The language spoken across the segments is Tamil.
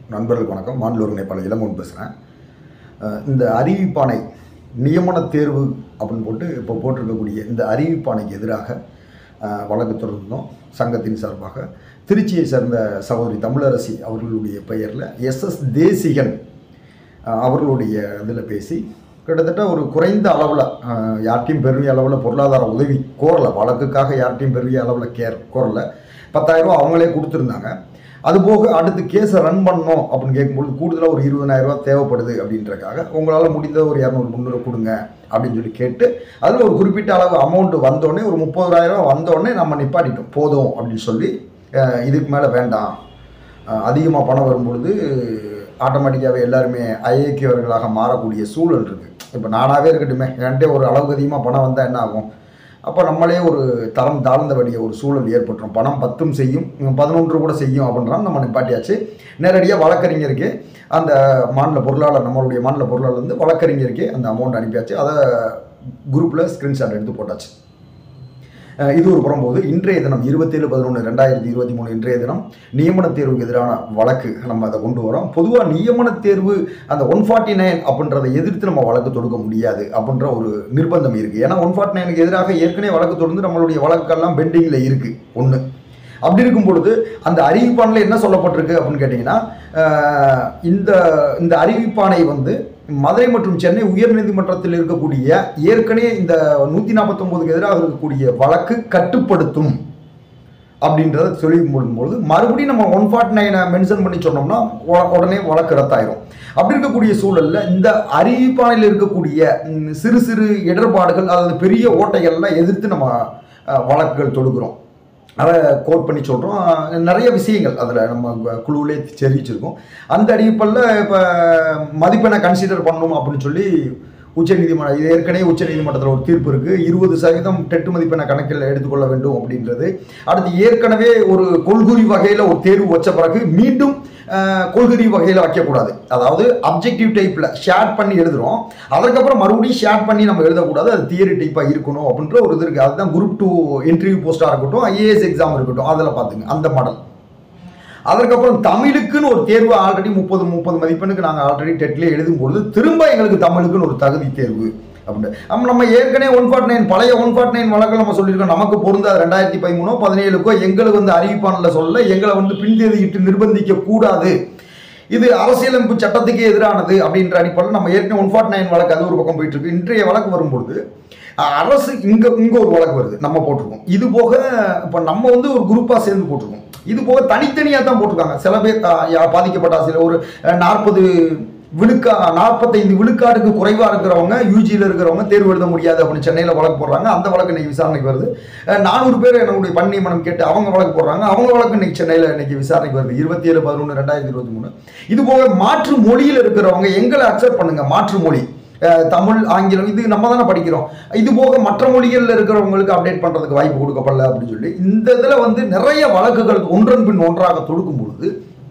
நண்பர்களுக்கு வணக்கம் மாநிலூர் நேபாள இளங்கோன் பேசுகிறேன் இந்த அறிவிப்பானை நியமன தேர்வு அப்படின்னு போட்டு இப்போ போட்டிருக்கக்கூடிய இந்த அறிவிப்பானைக்கு எதிராக அஹ், வழக்கு தொடர்ந்தோம் சங்கத்தின் சார்பாக திருச்சியை சேர்ந்த சகோதரி தமிழரசி அவர்களுடைய பெயரில் எஸ்எஸ் தேசிகன் அஹ், அவர்களுடைய இதில் பேசி கிட்டத்தட்ட ஒரு குறைந்த அளவில் யார்ட்டையும் பெரிய அளவில் பொருளாதார உதவி கோரல வழக்குக்காக யார்ட்டையும் பெரிய அளவில் கேர் கோரல பத்தாயிரம் ரூபா அவங்களே கொடுத்துருந்தாங்க அது போக அடுத்து கேஸை ரன் பண்ணோம் அப்படின்னு கேட்கும்போது கூடுதலாக ஒரு இருபதாயிரம் ரூபா தேவைப்படுது அப்படின்றக்காக உங்களால் முடிந்த ஒரு இரநூறு முந்நூறு கொடுங்க அப்படின்னு சொல்லி கேட்டு அதில் ஒரு குறிப்பிட்ட அளவு அமௌண்ட் வந்தோடனே ஒரு முப்பதாயிரம் ரூபா வந்தோடனே நம்ம நிப்பாட்டிட்டோம் போதும் அப்படின்னு சொல்லி அஹ், இதுக்கு மேலே வேண்டாம் அதிகமாக பணம் வரும்பொழுது ஆட்டோமேட்டிக்காகவே எல்லாருமே ஐஏக்கியவர்களாக மாறக்கூடிய சூழல் இருக்குது இப்போ நானாகவே இருக்கட்டுமே என்கிட்ட ஒரு அளவுக்கு அதிகமாக பணம் வந்தால் என்ன ஆகும் அப்போ நம்மளே ஒரு தரம் தாழ்ந்தபடிய ஒரு சூழல் ஏற்பட்டுரும் பணம் பத்தும் செய்யும் உம், பதினொன்று கூட செய்யும் அப்படின்றாலும் நம்ம நிப்பாட்டியாச்சு நேரடியாக வழக்கறிஞருக்கு அந்த மாநில பொருளாளர் நம்மளுடைய மாநில பொருளாளர் வந்து வழக்கறிஞருக்கு அந்த அமௌண்ட் அனுப்பியாச்சு அதை குரூப்பில் ஸ்க்ரீன்ஷாட் எடுத்து போட்டாச்சு அஹ் இது ஒரு புறம் போது இன்றைய தினம் இருபத்தேழு பதினொன்று ரெண்டாயிரத்தி இருபத்தி மூணு இன்றைய தினம் நியமன தேர்வுக்கு எதிரான வழக்கு நம்ம அதை கொண்டு வரோம் பொதுவாக நியமன தேர்வு அந்த ஒன் ஃபார்ட்டி நைன் அப்படின்றத எதிர்த்து நம்ம வழக்கு தொடுக்க முடியாது அப்படின்ற ஒரு நிர்பந்தம் இருக்குது ஏன்னா ஒன் ஃபார்ட்டி நைனுக்கு எதிராக ஏற்கனவே வழக்கு தொடர்ந்து நம்மளுடைய வழக்கெல்லாம் பெண்டிங்கில் இருக்குது ஒன்று அப்படி இருக்கும் பொழுது அந்த அறிவிப்பானில் என்ன சொல்லப்பட்டிருக்கு அப்படின்னு கேட்டிங்கன்னா அஹ், இந்த இந்த அறிவிப்பானை வந்து மதுரை மற்றும் சென்னை உயர்நீதிமன்றத்தில் இருக்கக்கூடிய ஏற்கனவே இந்த நூற்றி நாற்பத்தொம்போதுக்கு எதிராக இருக்கக்கூடிய வழக்கு கட்டுப்படுத்தும் அப்படின்றத சொல்லி முடியும்போது மறுபடியும் நம்ம ஒன் ஃபார்ட்டி நைனை மென்ஷன் பண்ணி சொன்னோம்னா உட- உடனே வழக்கு ரத்தாயிரும் அப்படி இருக்கக்கூடிய சூழலில் இந்த அறிவிப்பானையில் இருக்கக்கூடிய ம், சிறு சிறு இடர்பாடுகள் அதாவது பெரிய ஓட்டைகள்லாம் எதிர்த்து நம்ம அஹ், வழக்குகள் தொடுக்கிறோம் அதை கோட் பண்ணி சொல்கிறோம் நிறைய விஷயங்கள் அதில் நம்ம குழுவிலே தெரிவிச்சிருக்கோம் அந்த அடிப்படையில் இப்போ மதிப்பெண்ணை கன்சிடர் பண்ணணும் அப்படின்னு சொல்லி உச்சநீதிமன்றம் இது ஏற்கனவே உச்சநீதிமன்றத்தில் ஒரு தீர்ப்பு இருக்குது இருபது சதவீதம் டெட்டு மதிப்பெண்ணை கணக்கில் எடுத்துக்கொள்ள வேண்டும் அப்படின்றது அடுத்து ஏற்கனவே ஒரு கொள்குறி வகையில் ஒரு தேர்வு வச்ச பிறகு மீண்டும் அஹ், கொள்குறி வகையில் வைக்கக்கூடாது அதாவது அப்ஜெக்டிவ் டைப்பில் ஷேர் பண்ணி எழுதுகிறோம் அதுக்கப்புறம் மறுபடியும் ஷேர் பண்ணி நம்ம எழுதக்கூடாது அது தியரி டைப்பாக இருக்கணும் அப்படின்ற ஒரு இது இருக்குது அதுதான் குரூப் டூ இன்டர்வியூ போஸ்ட்டாக இருக்கட்டும் ஐஏஎஸ் எக்ஸாம் இருக்கட்டும் அதில் பார்த்துங்க அந்த மாடல் அதற்கப்புறம் தமிழுக்குன்னு ஒரு தேர்வு ஆல்ரெடி முப்பது முப்பது மதிப்பெண்ணுக்கு நாங்கள் ஆல்ரெடி டெட்லேயே எழுதும்பொழுது திரும்ப எங்களுக்கு தமிழுக்குன்னு ஒரு தகுதி தேர்வு அப்படின்னு நம்ம நம்ம ஏற்கனவே ஒன் ஃபார்ட்டி நைன் பழைய ஒன் ஃபார்ட்டி நைன் வழக்கில் நம்ம சொல்லியிருக்கோம் நமக்கு பொருந்தாது ரெண்டாயிரத்தி பதிமூணோ பதினேழுக்கோ எங்களுக்கு வந்து அறிவிப்பானில் சொல்ல எங்களை வந்து பின்தேதியிட்டு நிர்பந்திக்க கூடாது இது அரசியலமைப்பு சட்டத்துக்கே எதிரானது அப்படின்ற அடிப்படையில் நம்ம ஏற்கனவே ஒன் ஃபார்ட்டி நைன் வழக்கு அது ஒரு பக்கம் போயிட்டு இருக்கு இன்றைய வழக்கு வரும்பொழுது அஹ், அரசு இங்க இங்க ஒரு வழக்கு வருது நம்ம போட்டிருக்கோம் இது போக இப்போ நம்ம வந்து ஒரு குரூப்பாக சேர்ந்து போட்டிருக்கோம் இது போக தனித்தனியாக தான் போட்டிருக்காங்க சில பேர் அஹ், யா- பாதிக்கப்பட்ட ஆசிரியர் ஒரு நாற்பது விழுக்கா நாற்பத்தைந்து விழுக்காடுக்கு குறைவாக இருக்கிறவங்க யூஜியில் இருக்கிறவங்க தேர்வு எழுத முடியாது அப்படின்னு சென்னையில் வழக்கு போடுறாங்க அந்த வழக்கு இன்னைக்கு விசாரணைக்கு வருது அஹ், நானூறு பேர் என்னுடைய பணி நியமனம் கேட்டு அவங்க வழக்கு போடுறாங்க அவங்க வழக்கு இன்னைக்கு சென்னையில் இன்னைக்கு விசாரணைக்கு வருது இருபத்தி ஏழு பதினொன்று ரெண்டாயிரத்தி இருபத்தி மூணு இது போக மாற்று மொழியில் இருக்கிறவங்க எங்களை அக்செப்ட் பண்ணுங்க மாற்று மொழி அஹ், தமிழ் ஆங்கிலம் இது நம்ம தானே படிக்கிறோம் இது போக மற்ற மொழிகளில் இருக்கிறவங்களுக்கு அப்டேட் பண்ணுறதுக்கு வாய்ப்பு கொடுக்கப்படல அப்படின்னு சொல்லி இந்த இதில் வந்து நிறைய வழக்குகள் ஒன்றன் பின் ஒன்றாக தொடுக்கும் பொழுது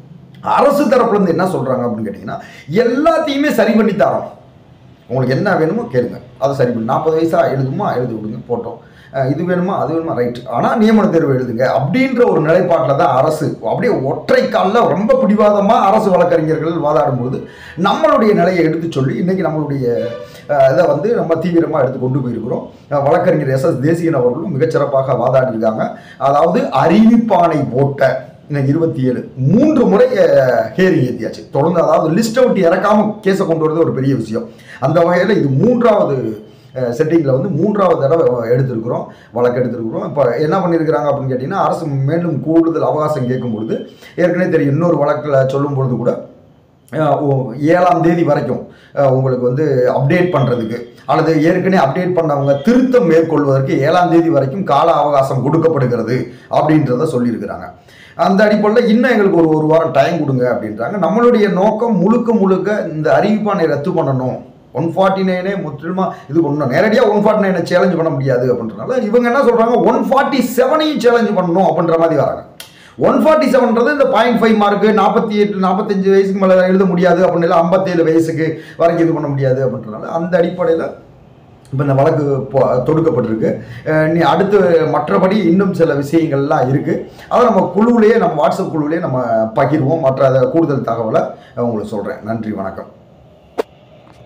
அரசு தரப்புல இருந்து என்ன சொல்றாங்க அப்படின்னு கேட்டிங்கன்னா எல்லாத்தையுமே சரி பண்ணி தரோம் உங்களுக்கு என்ன வேணுமோ கேளுங்க அதை சரி பண்ணி நாற்பது வயசா எழுதுமா எழுதி விடுங்க போட்டோம் அஹ் இது வேணுமா அது வேணுமா ரைட் ஆனால் நியமன தேர்வு எழுதுங்க அப்படின்ற ஒரு நிலைப்பாட்டில் தான் அரசு அப்படியே ஒற்றை காலில் ரொம்ப பிடிவாதமாக அரசு வழக்கறிஞர்கள் வாதாடும்போது நம்மளுடைய நிலையை எடுத்து சொல்லி இன்னைக்கு நம்மளுடைய அஹ், இதை வந்து நம்ம தீவிரமாக எடுத்து கொண்டு போயிருக்கிறோம் அஹ், வழக்கறிஞர் எஸ் எஸ் தேசிகன் அவர்களும் மிகச்சிறப்பாக வாதாடி இருக்காங்க அதாவது அறிவிப்பானை போட்ட இன்னைக்கு இருபத்தி ஏழு மூன்று முறை ஹேரிங் ஏற்றியாச்சு தொடர்ந்து அதாவது லிஸ்ட் அவுட் இறக்காம கேஸை கொண்டு வரது ஒரு பெரிய விஷயம் அந்த வகையில் இது மூன்றாவது செட்டிங்கில் வந்து மூன்றாவது தடவை எடுத்திருக்கிறோம் வழக்கு எடுத்திருக்கிறோம் இப்போ என்ன பண்ணியிருக்கிறாங்க அப்படின்னு கேட்டிங்கன்னா அரசு மேலும் கூடுதல் அவகாசம் கேட்கும் பொழுது ஏற்கனவே தெரியும் இன்னொரு வழக்கில் சொல்லும் பொழுது கூட அஹ், ஓ- ஏழாம் தேதி வரைக்கும் அஹ், உங்களுக்கு வந்து அப்டேட் பண்ணுறதுக்கு அல்லது ஏற்கனவே அப்டேட் பண்ணவங்க திருத்தம் மேற்கொள்வதற்கு ஏழாம் தேதி வரைக்கும் கால அவகாசம் கொடுக்கப்படுகிறது அப்படின்றத சொல்லியிருக்கிறாங்க அந்த அடிப்படையில் இன்னும் எங்களுக்கு ஒரு ஒரு வாரம் டைம் கொடுங்க அப்படின்றாங்க நம்மளுடைய நோக்கம் முழுக்க முழுக்க இந்த அறிவிப்பானை ரத்து பண்ணணும் ஒன் ஃபார்ட்டி நைனே முற்றிலுமா இது பண்ணணும் நேரடியாக ஒன் ஃபார்ட்டி நைனை சேலஞ்ச் பண்ண முடியாது அப்படின்றனால இவங்க என்ன சொல்கிறாங்க ஒன் ஃபார்ட்டி செவனையும் சேலஞ்ச் பண்ணணும் அப்படின்ற மாதிரி வராங்க ஒன் ஃபார்ட்டி செவன்றது இந்த பாயிண்ட் ஃபைவ் மார்க்கு நாற்பத்தி எட்டு நாற்பத்தஞ்சு வயசுக்கு மேலே எழுத முடியாது அப்படின்னு ஐம்பத்தேழு வயசுக்கு வரைக்கும் இது பண்ண முடியாது அப்படின்றனால அந்த அடிப்படையில் இப்போ இந்த வழக்கு போ தொடுக்கப்பட்டிருக்கு அஹ் நீ அடுத்து மற்றபடி இன்னும் சில விஷயங்கள்லாம் இருக்குது அதை நம்ம குழுவிலேயே நம்ம வாட்ஸ்அப் குழுவிலேயே நம்ம பகிர்வோம் மற்ற அதை கூடுதல் தகவலை உங்களுக்கு சொல்கிறேன் நன்றி வணக்கம்